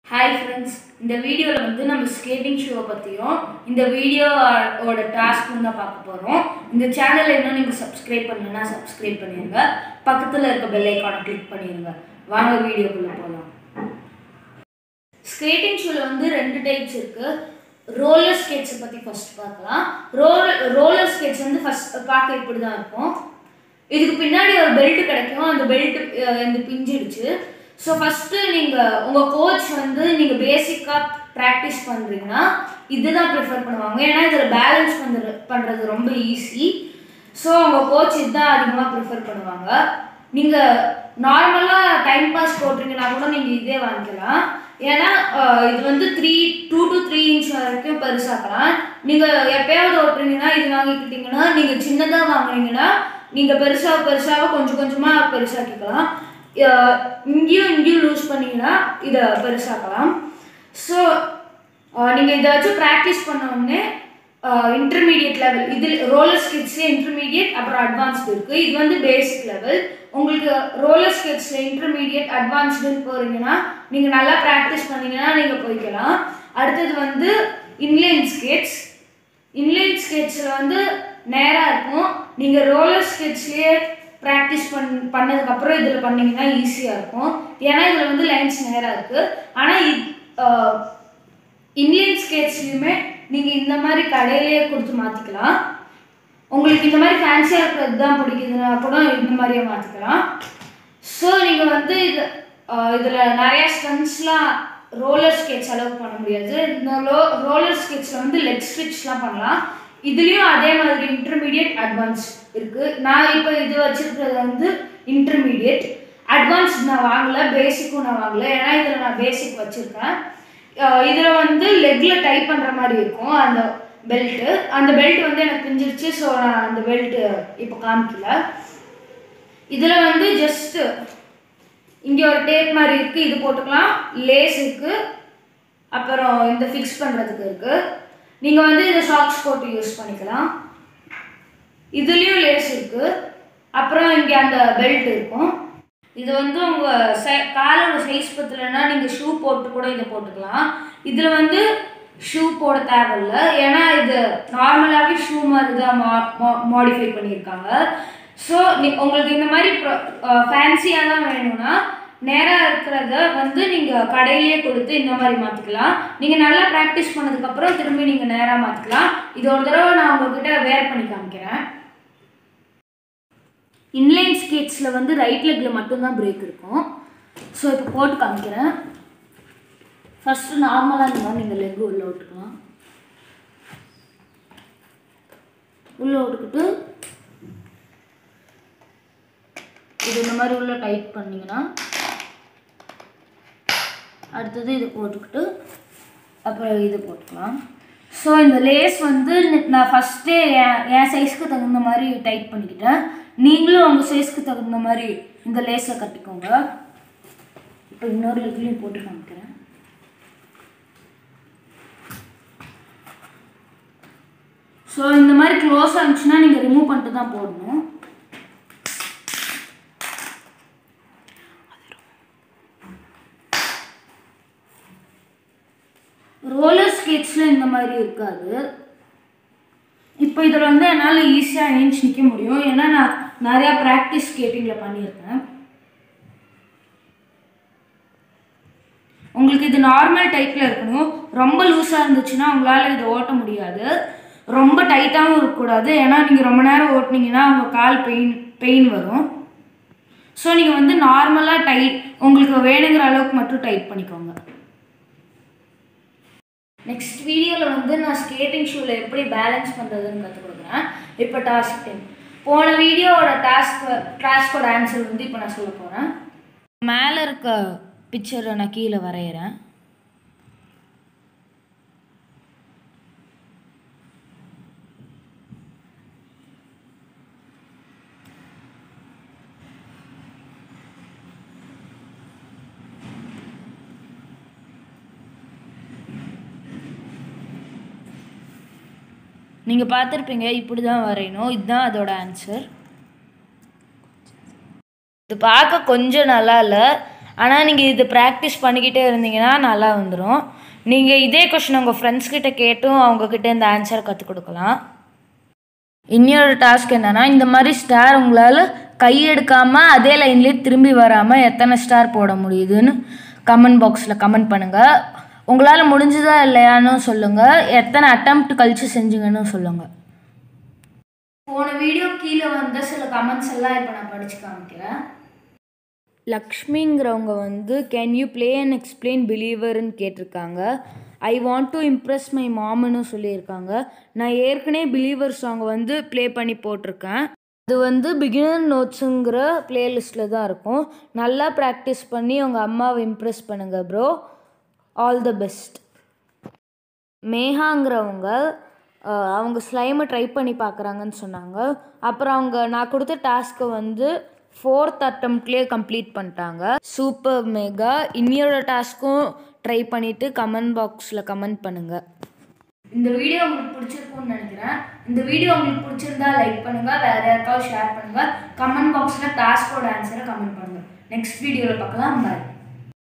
hi friends இந்த வீடியோவில் வந்து நம்ம ஸ்கேட்டிங் ஷோவை பற்றியும் இந்த வீடியோவோட டாஸ்க்கும் தான் பார்க்க போகிறோம் இந்த சேனலை இன்னும் நீங்கள் சப்ஸ்கிரைப் பண்ணலன்னா சப்ஸ்கிரைப் பண்ணிடுங்க பக்கத்தில் இருக்க பெல் ஐக்கானை கிளிக் பண்ணிடுங்க வாங்க வீடியோக்குள்ளே போகலாம் ஸ்கேட்டிங் ஷூவில் வந்து ரெண்டு டைப்ஸ் இருக்குது ரோலர் ஸ்கேட்ஸை பற்றி ஃபர்ஸ்ட் பார்க்கலாம் ரோல் ரோலர் ஸ்கேட்ஸ் வந்து ஃபர்ஸ்ட் பார்க்க இப்படி தான் இருக்கும் இதுக்கு பின்னாடி ஒரு பெல்ட் கிடைக்கும் அந்த பெல்ட் இந்த பிஞ்சிடுச்சு ஸோ ஃபஸ்ட்டு நீங்கள் உங்கள் கோச் வந்து நீங்கள் பேசிக்காக ப்ராக்டிஸ் பண்ணுறீங்கன்னா இதுதான் ப்ரிஃபர் பண்ணுவாங்க ஏன்னா இதில் பேலன்ஸ் பண்ணுறது பண்ணுறது ரொம்ப ஈஸி ஸோ உங்கள் கோச் இதுதான் அதிகமாக ப்ரிஃபர் பண்ணுவாங்க நீங்கள் நார்மலாக டைம் பாஸ் போட்டிங்கன்னா கூட நீங்கள் இதே வாங்கிக்கலாம் ஏன்னா அஹ், இது வந்து three two to three inch வரைக்கும் பெருசாக்கலாம் நீங்கள் எப்பயாவது ஓட்டுறீங்கன்னா இது வாங்கிக்கிட்டீங்கன்னா நீங்கள் சின்னதாக வாங்குனீங்கன்னா நீங்கள் பெருசாக பெருசாக கொஞ்சம் கொஞ்சமாக பெருசாக்கிக்கலாம் அஹ், இங்கேயும் இங்கேயும் லூஸ் பண்ணீங்கன்னா இதை பெருசாக்கலாம் ஸோ நீங்கள் இதை வச்சு ப்ராக்டிஸ் பண்ண உடனே இன்டர்மீடியட் லெவல் இதில் ரோலர் ஸ்கெட்ஸ்லேயே இன்டர்மீடியட் அப்புறம் அட்வான்ஸ்டு இருக்குது இது வந்து பேசிக் லெவல் உங்களுக்கு ரோலர் ஸ்கெட்ஸில் இன்டர்மீடியட் அட்வான்ஸ்டுன்னு போகிறீங்கன்னா நீங்கள் நல்லா ப்ராக்டிஸ் பண்ணீங்கன்னா நீங்கள் போய்க்கலாம் அடுத்தது வந்து இன்லைன் ஸ்கெட்ஸ் இன்லைன் ஸ்கெட்ஸில் வந்து நேராக இருக்கும் நீங்கள் ரோலர் ஸ்கெட்ஸ்லேயே ப்ராக்டிஸ் பண் பண்ணதுக்கப்புறம் இதில் பண்ணீங்கன்னா ஈஸியாக இருக்கும் ஏன்னா இதில் வந்து லைன்ஸ் நேராக இருக்குது ஆனால் இது இன்லைன் ஸ்கேட்ஸ்லையுமே நீங்கள் இந்த மாதிரி கடையிலேயே கொடுத்து மாற்றிக்கலாம் உங்களுக்கு இந்த மாதிரி ஃபேன்சியாக இருக்கிறது தான் பிடிக்குதுன்னா கூட இந்த மாதிரியே மாற்றிக்கலாம் ஸோ நீங்கள் வந்து இது இதில் நிறைய ஸ்டன்ஸ்லாம் ரோலர் ஸ்கெட்ச் அளவு பண்ண முடியாது இந்த ரோ ரோலர் ஸ்கெட்சில் வந்து லெக் ஸ்விட்ச்லாம் பண்ணலாம் இதுலேயும் அதே மாதிரி இன்டர்மீடியட் அட்வான்ஸ் இருக்குது நான் இப்போ இது வச்சுருக்கிறது வந்து இன்டர்மீடியட் அட்வான்ஸ் நான் வாங்கல பேசிக்கும் நான் வாங்கல ஏன்னா இதில் நான் பேசிக் வச்சுருக்கேன் இதில் வந்து லெக்கில் டைப் பண்ணுற மாதிரி இருக்கும் அந்த பெல்ட்டு அந்த பெல்ட் வந்து எனக்கு பிஞ்சிருச்சு ஸோ நான் அந்த பெல்ட்டு இப்போ காமிக்கல இதில் வந்து ஜஸ்ட்டு இங்கே ஒரு டேப் மாதிரி இருக்குது இது போட்டுக்கலாம் லேஸ் இருக்குது அப்புறம் இந்த ஃபிக்ஸ் பண்ணுறதுக்கு இருக்குது நீங்கள் வந்து இதை சாக்ஸ் போட்டு யூஸ் பண்ணிக்கலாம் இதுலேயும் லேஸ் இருக்குது அப்புறம் இங்கே அந்த பெல்ட் இருக்கும் இது வந்து உங்கள் சை காலோட சைஸ் பத்தலைன்னா நீங்கள் ஷூ போட்டு கூட இதை போட்டுக்கலாம் இதில் வந்து ஷூ போட தேவையில்ல ஏன்னா இது நார்மலாகவே ஷூ மாதிரி தான் மா மாடிஃபை பண்ணியிருக்காங்க ஸோ நீ உங்களுக்கு இந்த மாதிரி ஃபேன்சியாக தான் வேணும்னா நேராக இருக்கிறத வந்து நீங்கள் கடையிலேயே கொடுத்து இந்த மாதிரி மாற்றிக்கலாம் நீங்கள் நல்லா ப்ராக்டிஸ் பண்ணதுக்கப்புறம் திரும்பி நீங்கள் நேராக மாற்றிக்கலாம் இது ஒரு தடவை நான் உங்ககிட்ட வேர் பண்ணி காமிக்கிறேன் இன்லைன் ஸ்கேட்ஸில் வந்து ரைட் லெக்கில் மட்டும்தான் பிரேக் இருக்கும் ஸோ இப்போ போட்டு காமிக்கிறேன் ஃபஸ்ட்டு நார்மலாக இந்த மாதிரி நீங்கள் லெக் உள்ளே விட்டுக்கலாம் உள்ளே விட்டுக்கிட்டு இது இந்த மாதிரி உள்ள டைட் பண்ணிங்கன்னா அடுத்தது இது போட்டுக்கிட்டு அப்புறம் இது போட்டுக்கலாம் ஸோ இந்த லேஸ் வந்து நான் ஃபஸ்ட்டே என் என் சைஸ்க்கு தகுந்த மாதிரி டைட் பண்ணிக்கிட்டேன் நீங்களும் உங்கள் சைஸ்க்கு தகுந்த மாதிரி இந்த லேஸை கட்டிக்கோங்க இப்போ இன்னொரு லெக்லையும் போட்டு காமிக்கிறேன் ஸோ இந்த மாதிரி க்ளோஸாக இருந்துச்சுன்னா நீங்கள் ரிமூவ் பண்ணிட்டு தான் போடணும் ரோலர் ஸ்கேட்ஸில் இந்த மாதிரி இருக்காது இப்போ இதில் வந்து என்னால் ஈஸியாக ஏஞ்சி நிற்க முடியும் ஏன்னா நான் நிறையா ப்ராக்டிஸ் ஸ்கேட்டிங்கில் பண்ணியிருக்கேன் உங்களுக்கு இது நார்மல் டைப்பில் இருக்கணும் ரொம்ப லூஸாக இருந்துச்சுன்னா உங்களால் இதை ஓட்ட முடியாது ரொம்ப டைட்டாகவும் இருக்கக்கூடாது ஏன்னா நீங்கள் ரொம்ப நேரம் ஓட்டுனீங்கன்னா உங்கள் கால் பெயின் பெயின் வரும் ஸோ நீங்கள் வந்து நார்மலாக டைட் உங்களுக்கு வேணுங்கிற அளவுக்கு மட்டும் டைட் பண்ணிக்கோங்க நெக்ஸ்ட் வீடியோவில் வந்து நான் ஸ்கேட்டிங் ஷூவில் எப்படி பேலன்ஸ் பண்ணுறதுன்னு கற்றுக் கொடுக்குறேன் இப்போ டாஸ்க் டைம் போன வீடியோவோட டாஸ்க் டாஸ்கோட ஆன்சர் வந்து இப்போ நான் சொல்ல போகிறேன் மேலே இருக்க பிக்சரை நான் கீழே வரைகிறேன் நீங்கள் பார்த்துருப்பீங்க இப்படி தான் வரையணும் இதுதான் அதோட ஆன்சர் இது பார்க்க கொஞ்சம் நல்லா இல்லை ஆனால் நீங்கள் இது ப்ராக்டிஸ் பண்ணிக்கிட்டே இருந்தீங்கன்னா நல்லா வந்துடும் நீங்கள் இதே கொஷின் உங்கள் ஃப்ரெண்ட்ஸ் கிட்ட கேட்டும் அவங்கக்கிட்ட இந்த ஆன்சரை கற்றுக் கொடுக்கலாம் இன்னொரு டாஸ்க் என்னன்னா இந்த மாதிரி ஸ்டார் உங்களால் கை எடுக்காமல் அதே லைன்லேயே திரும்பி வராமல் எத்தனை ஸ்டார் போட முடியுதுன்னு கமெண்ட் பாக்ஸில் கமெண்ட் பண்ணுங்கள் உங்களால் முடிஞ்சுதா இல்லையான்னு சொல்லுங்கள் எத்தனை அட்டம்ப்ட் கழிச்சு செஞ்சீங்கன்னு சொல்லுங்கள் போன வீடியோ கீழே வந்த சில கமெண்ட்ஸ் எல்லாம் இப்போ நான் படித்து காமிக்கிறேன் லக்ஷ்மிங்கிறவங்க வந்து can you play and explain பிலீவர்னு கேட்டிருக்காங்க I want to impress my மாம்னு சொல்லியிருக்காங்க நான் ஏற்கனவே பிலீவர் சாங் வந்து ப்ளே பண்ணி போட்டிருக்கேன் அது வந்து பிகினர் நோட்ஸுங்கிற பிளேலிஸ்ட்டில் தான் இருக்கும் நல்லா ப்ராக்டிஸ் பண்ணி உங்கள் அம்மாவை இம்ப்ரெஸ் பண்ணுங்கள் ப்ரோ ஆல் த பெஸ்ட் மேகாங்கிறவங்க அஹ், அவங்க ஸ்லைமை ட்ரை பண்ணி பார்க்குறாங்கன்னு சொன்னாங்க அப்புறம் அவங்க நான் கொடுத்த டாஸ்க்கை வந்து ஃபோர்த் அட்டம்ப்ட்லேயே கம்ப்ளீட் பண்ணிட்டாங்க சூப்பர் மேகா இன்னியோட டாஸ்க்கும் ட்ரை பண்ணிவிட்டு கமெண்ட் பாக்ஸில் கமெண்ட் பண்ணுங்கள் இந்த வீடியோ உங்களுக்கு பிடிச்சிருக்கும்னு நினைக்கிறேன் இந்த வீடியோ உங்களுக்கு பிடிச்சிருந்தா லைக் பண்ணுங்கள் வேறு யாருக்காவது ஷேர் பண்ணுங்கள் கமெண்ட் பாக்ஸில் டாஸ்கோட ஆன்சரை கமெண்ட் பண்ணுங்கள் நெக்ஸ்ட் வீடியோவில் பார்க்கலாம் பாய்